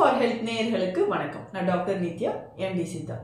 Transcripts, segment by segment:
for health நேயர்களுக்கு வணக்கம் நான் டாக்டர் நித்யா எம்டி சித்தா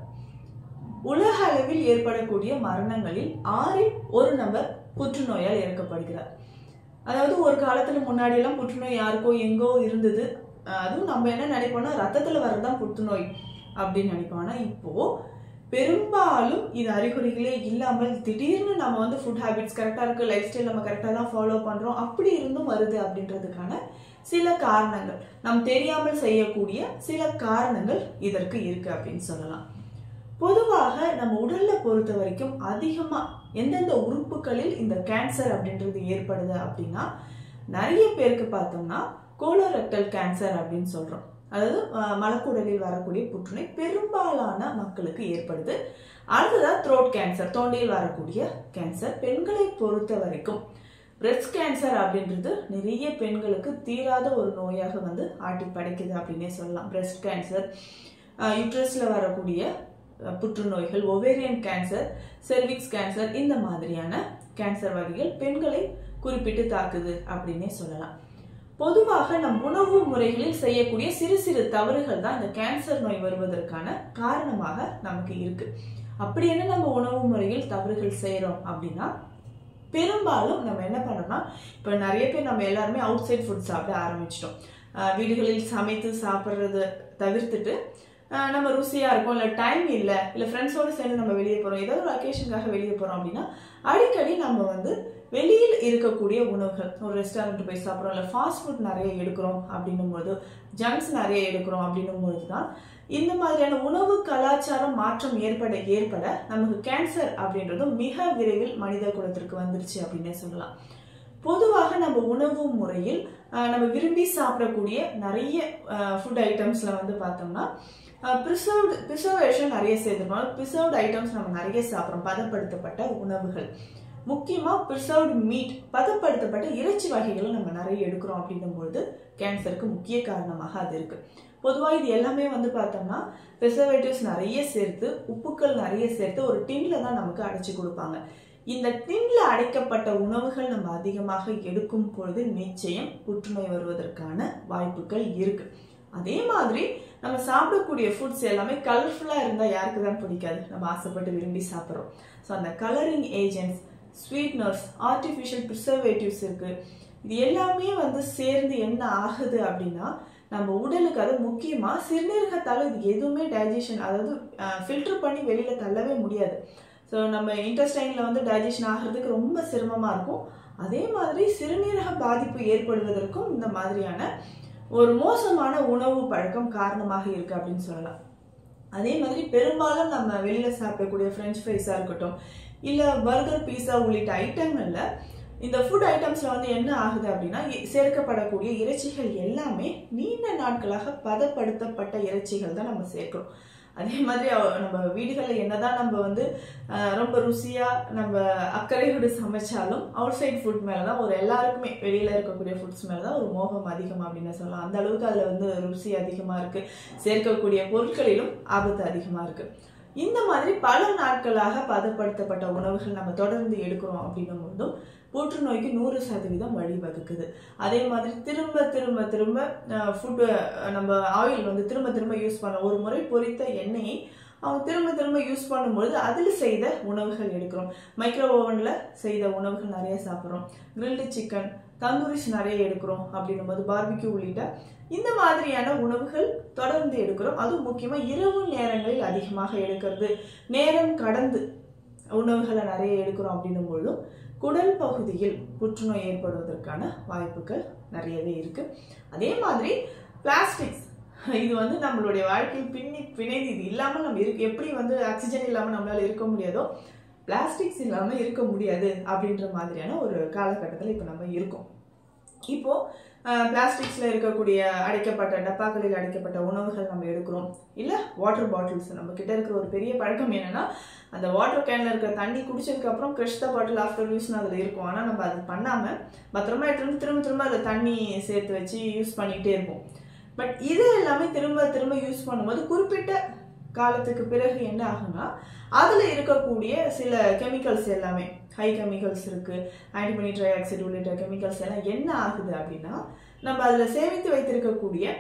உலக அளவில் ஏற்படக்கூடிய மரணங்களில் ஆறில் ஒரு நபர் புற்றுநோயால் இறக்கப்படுகிறார் அதாவது ஒரு காலத்துல முன்னாடி எல்லாம் புற்றுநோய் யாருக்கோ எங்கோ இருந்தது அஹ் அதுவும் நம்ம என்ன நினைப்போம்னா ரத்தத்துல வரதான் புற்றுநோய் அப்படின்னு நினைப்போம் ஆனா இப்போ பெரும்பாலும் இது அறிகுறிகளே இல்லாமல் திடீர்னு நம்ம வந்து ஃபுட் ஹேபிட்ஸ் கரெக்டாக இருக்கு லைஃப் ஸ்டைல் நம்ம கரெக்டாக தான் ஃபாலோ பண்றோம் அப்படி இருந்தும் வருது அப்படின்றதுக்கான சில காரணங்கள் நாம் தெரியாமல் செய்யக்கூடிய சில காரணங்கள் இதற்கு இருக்கு அப்படின்னு சொல்லலாம் பொதுவாக நம்ம உடல்ல பொறுத்த வரைக்கும் அதிகமா எந்தெந்த உறுப்புகளில் இந்த கேன்சர் அப்படின்றது ஏற்படுது அப்படின்னா நிறைய பேருக்கு பார்த்தோம்னா கோலோரெக்டல் கேன்சர் அப்படின்னு சொல்றோம் அதாவது அஹ், மலக்குடலில் வரக்கூடிய புற்றுநோய் பெரும்பாலான மக்களுக்கு ஏற்படுது அடுத்ததான் த்ரோட் கேன்சர் தொண்டையில் வரக்கூடிய கேன்சர் பெண்களை பொறுத்த வரைக்கும் பிரெஸ்ட் கேன்சர் அப்படின்றது நிறைய பெண்களுக்கு தீராத ஒரு நோயாக வந்து ஆட்டி படைக்குது அப்படின்னே சொல்லலாம் பிரெஸ்ட் கேன்சர் யுட்ரஸ்ல வரக்கூடிய அஹ், புற்றுநோய்கள் ஒவேரியன் கேன்சர் செர்விக்ஸ் கேன்சர் இந்த மாதிரியான கேன்சர் வகைகள் பெண்களை குறிப்பிட்டு தாக்குது அப்படின்னே சொல்லலாம் பொதுவாக நம் உணவு முறைகளில் செய்யக்கூடிய சிறு சிறு தவறுகள் தான் இந்த கேன்சர் நோய் வருவதற்கான காரணமாக நமக்கு இருக்கு அப்படி என்ன நம்ம உணவு முறையில் தவறுகள் செய்றோம் அப்படின்னா பெரும்பாலும் நம்ம என்ன பண்ணோம்னா இப்போ நிறைய பேர் நம்ம எல்லாருமே அவுட் சைட் ஃபுட் சாப்பிட ஆரம்பிச்சிட்டோம் ஆஹ் வீடுகளில் சமைத்து சாப்பிட்றது தவிர்த்துட்டு ஆஹ் நம்ம ருசியாக இருக்கும் இல்லை டைம் இல்லை இல்லை ஃப்ரெண்ட்ஸோடு சேர்ந்து நம்ம வெளியே போகிறோம் ஏதோ ஒரு அக்கேஷனுக்காக வெளியே போகிறோம் அப்படின்னா அடிக்கடி நம்ம வந்து வெளியில் இருக்கக்கூடிய உணவுகள் ஒரு ரெஸ்டாரண்ட் போய் சாப்பிட்றோம் இல்லை ஃபாஸ்ட் ஃபுட் நிறைய எடுக்கிறோம் அப்படின்னும் போது ஜங்க்ஸ் நிறைய எடுக்கிறோம் அப்படின்னும் போது தான் இந்த மாதிரியான உணவு கலாச்சாரம் மாற்றம் ஏற்பட ஏற்பட நமக்கு கேன்சர் அப்படின்றது மிக விரைவில் மனித குலத்திற்கு வந்துருச்சு அப்படின்னே சொல்லலாம் பொதுவாக நம்ம உணவு முறையில் ஆஹ், நம்ம விரும்பி சாப்பிடக்கூடிய நிறைய ஃபுட் ஐட்டம்ஸ்ல வந்து பார்த்தோம்னா ப்ரிசர்வ்டு ப்ரிசர்வேஷன் நிறைய சேர்த்துருக்கோம் ப்ரிசர்வ்டு ஐட்டம்ஸ் நம்ம நிறைய சாப்பிட்றோம் பதப்படுத்தப்பட்ட உணவுகள் முக்கியமா ப்ரிசர்வ்டு மீட் பதப்படுத்தப்பட்ட இறைச்சி வகைகளை நம்ம நிறைய எடுக்கிறோம் அப்படின்னும் பொழுது கேன்சருக்கு முக்கிய காரணமாக அது இருக்கு பொதுவாக இது எல்லாமே வந்து பார்த்தோம்னா ப்ரிசர்வேட்டிவ்ஸ் நிறைய சேர்த்து உப்புக்கள் நிறைய சேர்த்து ஒரு டின்ல தான் நமக்கு அடைச்சி கொடுப்பாங்க இந்த டின்ல அடைக்கப்பட்ட உணவுகள் நம்ம அதிகமாக எடுக்கும் பொழுது நிச்சயம் புற்றுநோய் வருவதற்கான வாய்ப்புகள் இருக்கு அதே மாதிரி நம்ம சாப்பிடக்கூடிய ஃபுட்ஸ் எல்லாமே கலர்ஃபுல்லாக இருந்தால் யாருக்கு தான் பிடிக்காது நம்ம ஆசைப்பட்டு விரும்பி சாப்பிட்றோம் ஸோ அந்த colouring agents sweeteners artificial preservatives இருக்கு இது எல்லாமே வந்து சேர்ந்து என்ன ஆகுது அப்படின்னா நம்ம உடலுக்கு அது முக்கியமாக சிறுநீரகத்தால் இது எதுவுமே டைஜஷன் அதாவது ஃபில்டர் பண்ணி வெளியில் தள்ளவே முடியாது ஸோ நம்ம இன்டெஸ்டைனில் வந்து டைஜஷன் ஆகிறதுக்கு ரொம்ப சிரமமாக இருக்கும் அதே மாதிரி சிறுநீரக பாதிப்பு ஏற்படுவதற்கும் இந்த மாதிரியான ஒரு மோசமான உணவு பழக்கம் காரணமாக இருக்கு அப்படின்னு சொல்லலாம் அதே மாதிரி பெரும்பாலும் நம்ம வெளியில சாப்பிடக்கூடிய ஃப்ரெஞ்ச் ஃப்ரைஸாக இருக்கட்டும் இல்லை பர்கர் பீஸா உள்ளிட்ட ஐட்டங்கள்ல இந்த ஃபுட் ஐட்டம்ஸ்ல வந்து என்ன ஆகுது அப்படின்னா இ- சேர்க்கப்படக்கூடிய இறைச்சிகள் எல்லாமே நீண்ட நாட்களாக பதப்படுத்தப்பட்ட இறைச்சிகள் தான் நம்ம சேர்க்கிறோம் அதே மாதிரி அவ- நம்ம வீடுகளில் என்னதான் நம்ம வந்து அஹ், ரொம்ப ருசியா நம்ம அக்கறையோடு சமைச்சாலும் அவுட் சைட் ஃபுட் மேலே தான் ஒரு எல்லாருக்குமே வெளியில இருக்கக்கூடிய ஃபுட்ஸ் மேலே தான் ஒரு மோகம் அதிகம் அப்படின்னு சொல்லலாம் அந்த அளவுக்கு அதில் வந்து ருசி அதிகமாக இருக்கு சேர்க்கக்கூடிய பொருட்களிலும் ஆபத்து அதிகமாக இருக்கு இந்த மாதிரி பல நாட்களாக பதப்படுத்தப்பட்ட உணவுகள் நம்ம தொடர்ந்து எடுக்கிறோம் அப்படின்னும் போதும் புற்றுநோய்க்கு நூறு சதவீதம் வழிவகுக்குது அதே மாதிரி திரும்ப திரும்ப திரும்ப ஃபுட்டு நம்ம ஆயில் வந்து திரும்ப திரும்ப யூஸ் பண்ண ஒரு முறை பொரித்த எண்ணெயை அவங்க திரும்ப திரும்ப யூஸ் பண்ணும்பொழுது அதில் செய்த உணவுகள் எடுக்கிறோம் மைக்ரோ ஓவனில் செய்த உணவுகள் நிறைய சாப்பிட்றோம் கிரில்டு சிக்கன் தந்தூரிஸ் நிறைய எடுக்கிறோம் அப்படின்னும் போது பார்பிக்யூ உள்ளிட்ட இந்த மாதிரியான உணவுகள் தொடர்ந்து எடுக்கிறோம் அதுவும் முக்கியமாக இரவு நேரங்களில் அதிகமாக எடுக்கிறது நேரம் கடந்து உணவுகளை நிறைய எடுக்கிறோம் அப்படின்னும் பொழுதும் குடல் பகுதியில் புற்றுநோய் ஏற்படுவதற்கான வாய்ப்புகள் நிறையவே இருக்கு அதே மாதிரி பிளாஸ்டிக்ஸ் இது வந்து நம்மளுடைய வாழ்க்கையில் பின்னி பிணைந்து இது இல்லாமல் நம்ம இருக்கு எப்படி வந்து ஆக்சிஜன் இல்லாமல் நம்மளால இருக்க முடியாதோ பிளாஸ்டிக்ஸ் இல்லாமல் இருக்க முடியாது அப்படின்ற மாதிரியான ஒரு காலகட்டத்தில் இப்போ நம்ம இருக்கோம் இப்போ பிளாஸ்டிக்ஸ்ல இருக்கக்கூடிய அடைக்கப்பட்ட டப்பாக்களில் அடைக்கப்பட்ட உணவுகள் நம்ம எடுக்கிறோம் இல்ல வாட்டர் பாட்டில்ஸ் நம்ம கிட்ட இருக்கிற ஒரு பெரிய பழக்கம் என்னன்னா அந்த வாட்டர் கேன்ல இருக்கிற தண்ணி குடிச்சதுக்கு அப்புறம் கிருஷ்ண பாட்டில் ஆஃப்டர் யூஸ்னு அதுல இருக்கும் ஆனா நம்ம அது பண்ணாம பத்திரமா எடுத்து வந்து திரும்ப திரும்ப அதில் தண்ணி சேர்த்து வச்சு யூஸ் பண்ணிக்கிட்டே இருப்போம் பட் இது எல்லாமே திரும்ப திரும்ப யூஸ் பண்ணும்போது குறிப்பிட்ட காலத்துக்கு பிறகு என்ன ஆகும்னா அதுல இருக்கக்கூடிய சில கெமிக்கல்ஸ் எல்லாமே ஹை கெமிக்கல்ஸ் இருக்கு ஆன்டிமனி ட்ரைஆக்சைடு உள்ளிட்ட கெமிக்கல்ஸ் எல்லாம் என்ன ஆகுது அப்படின்னா நம்ம அதுல சேமித்து வைத்திருக்கக்கூடிய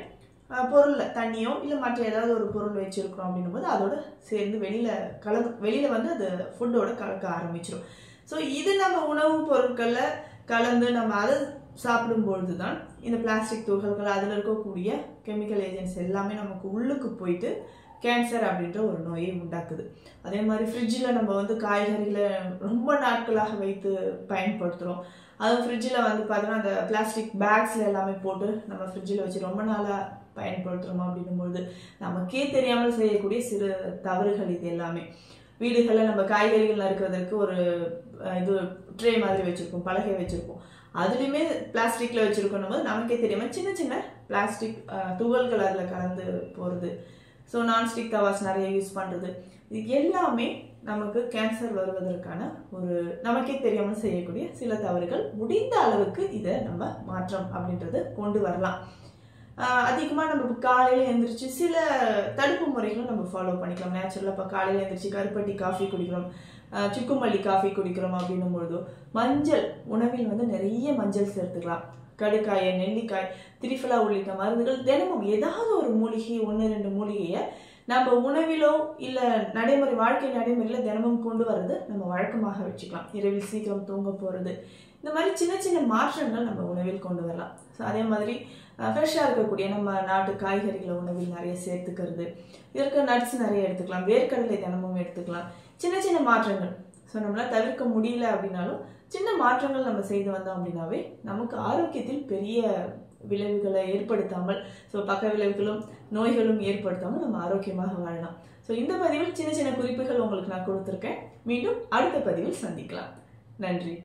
அஹ், பொருள்ல தண்ணியோ இல்லை மற்ற ஏதாவது ஒரு பொருள் வச்சிருக்கிறோம் அப்படின்னும் போது அதோட சேர்ந்து வெளியில கலந்து வெளியில வந்து அது ஃபுட்டோட கலக்க ஆரம்பிச்சிடும் ஸோ இது நம்ம உணவுப் பொருட்கள்ல கலந்து நம்ம அதை சாப்பிடும் பொழுது தான் இந்த பிளாஸ்டிக் துகள்கள் அதில் இருக்கக்கூடிய கெமிக்கல் ஏஜென்ட்ஸ் எல்லாமே நமக்கு உள்ளுக்கு போயிட்டு கேன்சர் அப்படின்ற ஒரு நோயை உண்டாக்குது அதே மாதிரி ஃப்ரிட்ஜில் நம்ம வந்து காய்கறிகளை ரொம்ப நாட்களாக வைத்து பயன்படுத்துகிறோம் அதுவும் ஃப்ரிட்ஜில் வந்து பார்த்தோன்னா அந்த பிளாஸ்டிக் பேக்ஸில் எல்லாமே போட்டு நம்ம ஃப்ரிட்ஜில் வச்சு ரொம்ப நாளாக பயன்படுத்துகிறோம் அப்படின்னும்பொழுது நமக்கே தெரியாமல் செய்யக்கூடிய சிறு தவறுகள் இது எல்லாமே வீடுகளில் நம்ம காய்கறிகள் நறுக்கிறதுக்கு ஒரு அஹ், இது ட்ரே மாதிரி வச்சுருப்போம் பலகை வச்சுருப்போம் அதுலேயுமே பிளாஸ்டிக்கில் வச்சுருக்கணும் போது நமக்கே தெரியாமல் சின்ன சின்ன பிளாஸ்டிக் துகள்கள் அதில் கலந்து போகிறது ஸோ நான்ஸ்டிக் தவாஸ் நிறைய யூஸ் பண்ணுறது இது எல்லாமே நமக்கு கேன்சர் வருவதற்கான ஒரு நமக்கே தெரியாமல் செய்யக்கூடிய சில தவறுகள் முடிந்த அளவுக்கு இதை நம்ம மாற்றம் அப்படின்றது கொண்டு வரலாம் அதிகமாக நம்ம இப்போ காலையில் எழுந்திரிச்சு சில தடுப்பு முறைகளும் நம்ம ஃபாலோ பண்ணிக்கலாம் நேச்சுரலாக இப்போ காலையில் எழுந்திரிச்சு கருப்பட்டி காஃபி குடிக்கிறோம் ஆஹ் சுக்குமல்லி காஃபி குடிக்கிறோம் அப்படின்னும் பொழுதோ மஞ்சள் உணவில் வந்து நிறைய மஞ்சள் சேர்த்துக்கலாம் கடுக்காய் நெல்லிக்காய் திரிஃபலா உள்ளிட்ட மருந்துகள் தினமும் ஏதாவது ஒரு மூலிகை ஒன்று ரெண்டு மூலிகையை நம்ம உணவிலோ இல்லை நடைமுறை வாழ்க்கை நடைமுறையில் தினமும் கொண்டு வர்றது நம்ம வழக்கமாக வச்சுக்கலாம் இரவில் சீக்கிரம் தூங்க போகிறது இந்த மாதிரி சின்ன சின்ன மாற்றங்கள் நம்ம உணவில் கொண்டு வரலாம் ஸோ அதே மாதிரி ஃப்ரெஷ்ஷாக இருக்கக்கூடிய நம்ம நாட்டு காய்கறிகளை உணவில் நிறைய சேர்த்துக்கிறது இதற்கு நட்ஸ் நிறைய எடுத்துக்கலாம் வேர்க்கடலை தினமும் எடுத்துக்கலாம் சின்ன சின்ன மாற்றங்கள் ஸோ நம்மளால் தவிர்க்க முடியல அப்படின்னாலும் சின்ன மாற்றங்கள் நம்ம செய்து வந்தோம் அப்படின்னாவே நமக்கு ஆரோக்கியத்தில் பெரிய விளைவுகளை ஏற்படுத்தாமல் ஸோ பக்க விளைவுகளும் நோய்களும் ஏற்படுத்தாமல் நம்ம ஆரோக்கியமாக வாழலாம் ஸோ இந்த பதிவில் சின்ன சின்ன குறிப்புகள் உங்களுக்கு நான் கொடுத்துருக்கேன் மீண்டும் அடுத்த பதிவில் சந்திக்கலாம் நன்றி